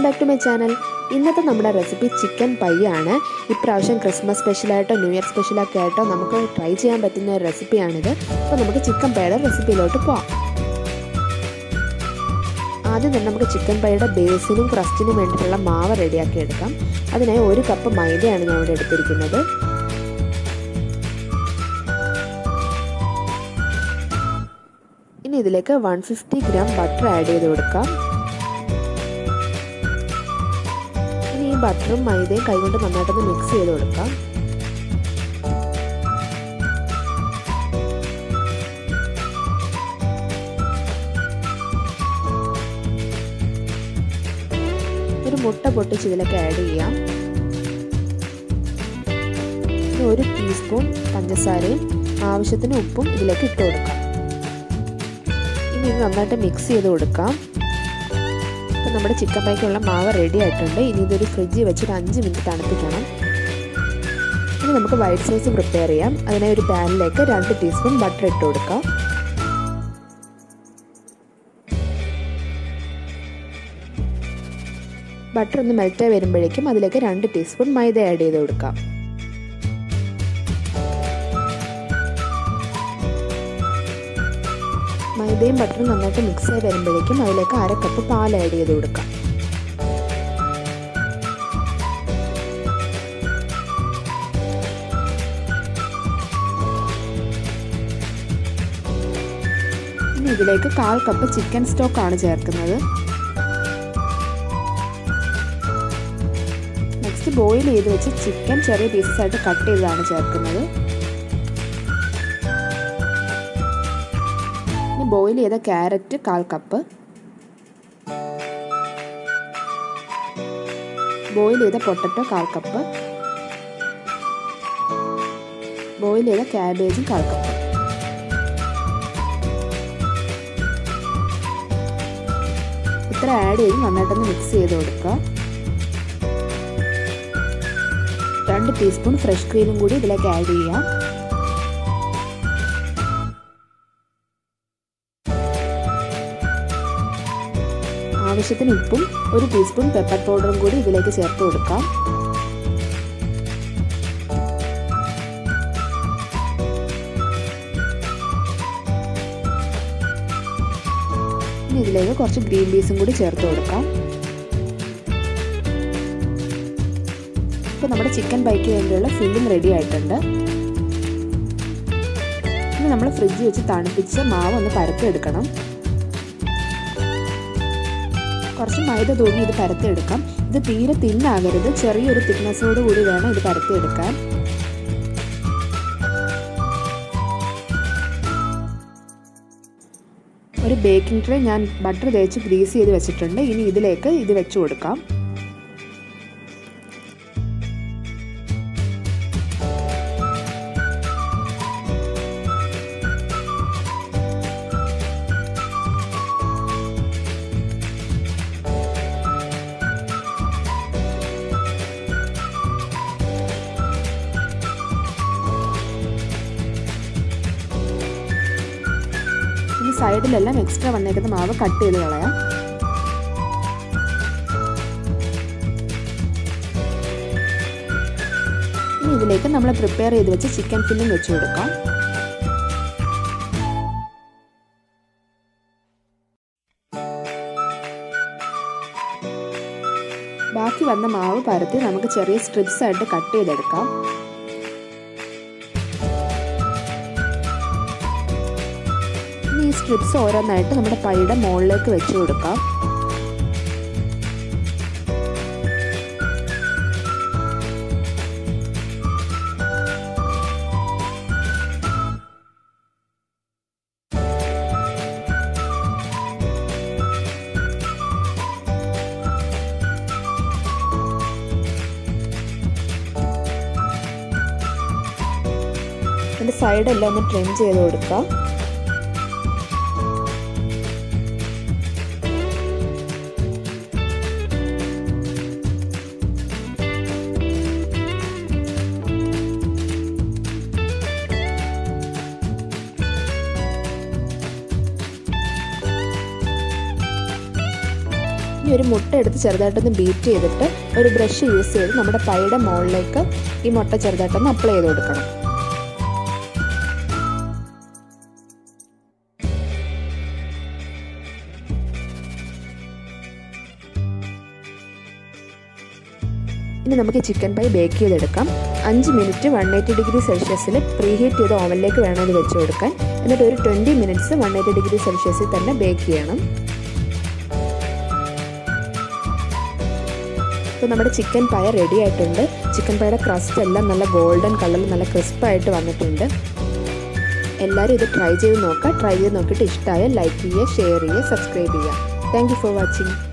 back to my channel ഇന്നത്തെ നമ്മുടെ recipe chicken pi ആണ് ഇപ്രാവശ്യം ക്രിസ്മസ് സ്പെഷ്യലായിട്ടോ ന്യൂ ഇയർ സ്പെഷ്യലൊക്കെ ആയിട്ടോ നമുക്ക് ട്രൈ ചെയ്യാൻ പറ്റുന്ന ഒരു റെസിപ്പിയാണിത് അപ്പോൾ നമുക്ക് ചിക്കൻ പൈയുടെ റെസിപ്പിയിലോട്ട് പോവാം ആദ്യം തന്നെ നമുക്ക് ചിക്കൻ പൈയുടെ ബേസിനും ക്രസ്റ്റിനും വേണ്ടിയിട്ടുള്ള മാവ് റെഡിയാക്കി എടുക്കാം അതിനായി ഒരു കപ്പ് മൈദയാണ് ഞാൻ ഇവിടെ എടുത്തിരിക്കുന്നത് ഇനി ഇതിലേക്ക് one fifty gram butter add ചെയ്ത് കൊടുക്കാം ഇനി ഈ ബട്ടറും മൈദയും കൈകൊണ്ട് നന്നായിട്ടൊന്ന് മിക്സ് ചെയ്ത് കൊടുക്കാം ഒരു മുട്ട പൊട്ടിച്ച് ഇതിലേക്ക് ആഡ് ചെയ്യാം ഒരു ടീസ്പൂൺ പഞ്ചസാരയും ആവശ്യത്തിന് ഉപ്പും ഇതിലേക്ക് ഇട്ട് കൊടുക്കാം ഇനി ഇത് നന്നായിട്ട് മിക്സ് ചെയ്ത് കൊടുക്കാം ഇപ്പം നമ്മുടെ ചിക്കൻ പൈക്കുള്ള മാവ് റെഡി ആയിട്ടുണ്ട് ഇനി ഇതൊരു ഫ്രിഡ്ജിൽ വെച്ച് ഒരു അഞ്ച് മിനിറ്റ് തണുപ്പിക്കണം ഇനി നമുക്ക് വൈറ്റ് സോസ് പ്രിപ്പയർ ചെയ്യാം അതിനായി ഒരു പാനിലേക്ക് രണ്ട് ടീസ്പൂൺ ബട്ടർ ഇട്ട് കൊടുക്കാം ബട്ടർ ഒന്ന് മെൽറ്റായി വരുമ്പോഴേക്കും അതിലേക്ക് രണ്ട് ടീസ്പൂൺ മൈദ ആഡ് ചെയ്ത് കൊടുക്കാം മൈദയും ബട്ടറും നന്നായിട്ട് മിക്സ് ആയി വരുമ്പോഴേക്കും അതിലേക്ക് അര കപ്പ് പാൽ ആഡ് ചെയ്ത് കൊടുക്കാം ഇനി ഇതിലേക്ക് കാൽ കപ്പ് ചിക്കൻ സ്റ്റോക്ക് ആണ് ചേർക്കുന്നത് നെക്സ്റ്റ് ബോയിൽ ചെയ്ത് വെച്ച് ചിക്കൻ ചെറിയ പീസസ് ആയിട്ട് കട്ട് ചെയ്താണ് ചേർക്കുന്നത് ഇനി ബോയിൽ ചെയ്ത ക്യാരറ്റ് കാൽ കപ്പ് ബോയിൽ ചെയ്ത പൊട്ടറ്റോ കാൽ കപ്പ് ബോയിൽ ചെയ്ത ക്യാബേജും കാൽ കപ്പ് ഇത്ര ആഡ് ചെയ്ത് നന്നായിട്ടൊന്ന് മിക്സ് ചെയ്ത് കൊടുക്കുക രണ്ട് ടീസ്പൂൺ ഫ്രഷ് ക്രീമും കൂടി ഇതിലേക്ക് ആഡ് ചെയ്യാം ആവശ്യത്തിന് ഉപ്പും ഒരു ടീസ്പൂൺ പെപ്പർ പൗഡറും കൂടി ഇതിലേക്ക് ചേർത്ത് കൊടുക്കാം ഇനി ഇതിലേക്ക് കുറച്ച് ഗ്രീൻ പീസും കൂടി ചേർത്ത് കൊടുക്കാം ഇപ്പോൾ നമ്മുടെ ചിക്കൻ പൈക്ക് വേണ്ടിയുള്ള ഫില്ലിംഗ് റെഡി ആയിട്ടുണ്ട് ഇനി നമ്മൾ ഫ്രിഡ്ജിൽ വെച്ച് തണുപ്പിച്ച് മാവ് ഒന്ന് പരത്തിയെടുക്കണം കുറച്ച് മൈദ തൂങ്ങി ഇത് പരത്തിയെടുക്കാം ഇത് തീരെ തിന്നാകരുത് ചെറിയൊരു തിക്നെസ്സോട് കൂടി വേണം ഇത് പരത്തിയെടുക്കാൻ ഒരു ബേക്കിംഗ് ട്രേ ഞാൻ ബട്ടർ തേച്ച് ഗ്രീസ് ചെയ്ത് വെച്ചിട്ടുണ്ട് ഇനി ഇതിലേക്ക് ഇത് വെച്ച് കൊടുക്കാം ഈ സൈഡിലെല്ലാം എക്സ്ട്രാ വന്നേക്കുന്ന മാവ് കട്ട് ചെയ്ത് കളയാം ഇനി ഇതിലേക്ക് നമ്മൾ പ്രിപ്പയർ ചെയ്ത് വെച്ച് ചിക്കൻ ഫില്ലിംഗ് വെച്ച് കൊടുക്കാം ബാക്കി വന്ന മാവ് പരത്തി നമുക്ക് ചെറിയ സ്ട്രിപ്സ് ആയിട്ട് കട്ട് ചെയ്തെടുക്കാം ഈ സ്ട്രിപ്സ് ഓരോന്നായിട്ട് നമ്മുടെ പൈയുടെ മുകളിലേക്ക് വെച്ച് കൊടുക്കാം അതിൻ്റെ സൈഡെല്ലാം ഒന്ന് ട്രിം ചെയ്ത് കൊടുക്കാം ഇനി ഒരു മുട്ട എടുത്ത് ചെറുതായിട്ടൊന്ന് ബീറ്റ് ചെയ്തിട്ട് ഒരു ബ്രഷ് യൂസ് ചെയ്ത് നമ്മുടെ പൈയുടെ മുകളിലേക്ക് ഈ മുട്ട ചെറുതായിട്ടൊന്ന് അപ്ലൈ ചെയ്ത് കൊടുക്കണം ഇനി നമുക്ക് ചിക്കൻ പൈ ബേക്ക് ചെയ്തെടുക്കാം അഞ്ച് മിനിറ്റ് വൺ എയ്റ്റി ഡിഗ്രി സെൽഷ്യസിൽ പ്രീ ഹീറ്റ് ചെയ്ത ഓവനിലേക്ക് വേണം ഇത് വെച്ച് കൊടുക്കാൻ എന്നിട്ട് ഒരു twenty minutes one eighty degree സെൽഷ്യസിൽ തന്നെ ബേക്ക് ചെയ്യണം ഇപ്പോൾ നമ്മുടെ ചിക്കൻ പയ റെഡി ആയിട്ടുണ്ട് ചിക്കൻ പയയുടെ ക്രസ്റ്റ് എല്ലാം നല്ല ഗോൾഡൻ കളറിൽ നല്ല ക്രിസ്പായിട്ട് വന്നിട്ടുണ്ട് എല്ലാവരും ഇത് ട്രൈ ചെയ്ത് നോക്കുക ട്രൈ ചെയ്ത് നോക്കിയിട്ട് ഇഷ്ടമായാൽ ലൈക്ക് ചെയ്യുക ഷെയർ ചെയ്യുക സബ്സ്ക്രൈബ് ചെയ്യുക താങ്ക് യു ഫോർ വാച്ചിങ്